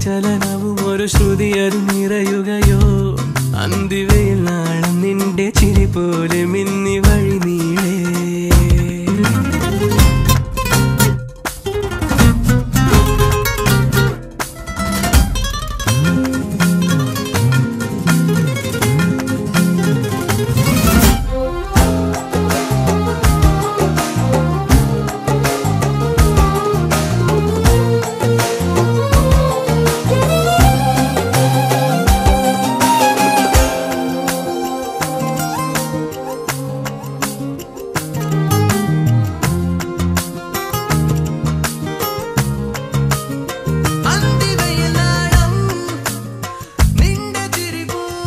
ചലനവും ഒരു ശ്രുതി അത് നിറയുകയോ അന്തിവയിൽ നാളം നിന്റെ ചിരി പോലെ മിന്നി വഴി നീളേ അന്തിവയിൽ നാളം നിന്റെ ചിരി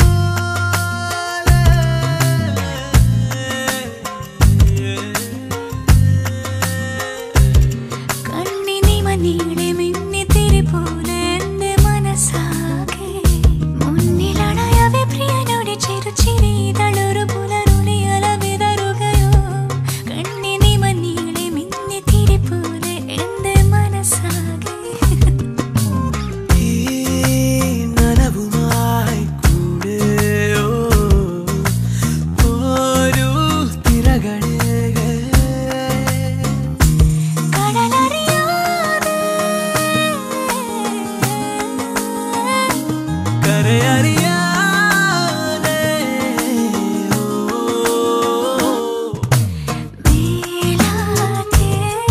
കണ്ണിനിമനീടെ മിന്നിത്തിരി പോലെ എന്റെ മനസ്സാകെ മുന്നിലണയവെ പ്രിയനോടെ ചെറുചിരി തളൊരു പുലരുളിയല വിതറുകയോ കണ്ണിനിമനീടെ മിന്നിത്തിരി പോലെ എന്റെ മനസ്സാകെ ഈ നനവുമായി കൂടെയോ ഒരു തിരകളേ കടലറിയാതെ കരയറിയാതെ മേലാതെ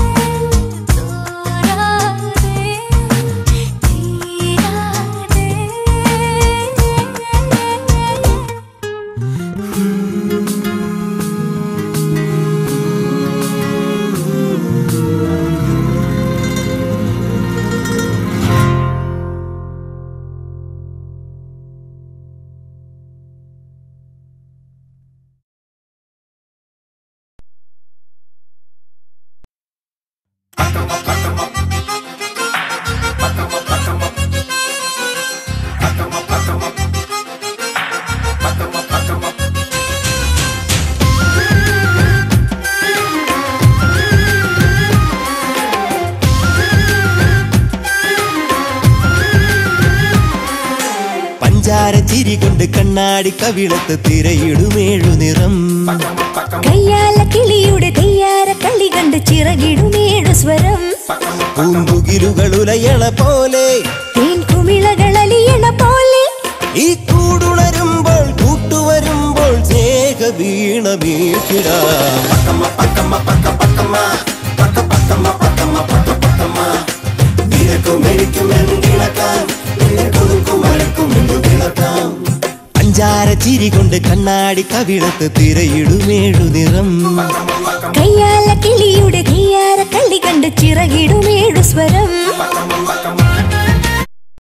തോരാതെ തീരാതെ പഞ്ചാര ചിരി കൊണ്ട് കണ്ണാടി കവിളത്ത് തിരയിടുമേഴു നിറം കയ്യാല കിളിയുടെ തെയ്യാര കളി കണ്ട് ചിറകിടുമേഴു സ്വരം പൂമ്പുകിലുകൾ ഉലയണ പോലെ തേൻ കുമിളകളലിയണ പോലെ ഈ കൂടുണരുമ്പോൾ കൂട്ടുവരുമ്പോൾ സ്നേഹ വീണ വീട്ടിടാം പഞ്ചാര ചിരി കൊണ്ട് കണ്ണാടി കവിളത്ത് തിരയിടുമേഴു നിറം കയ്യാല കിളിയുടെ തെയ്യാര കളി കണ്ട് ചിറകിടുമേഴു സ്വരം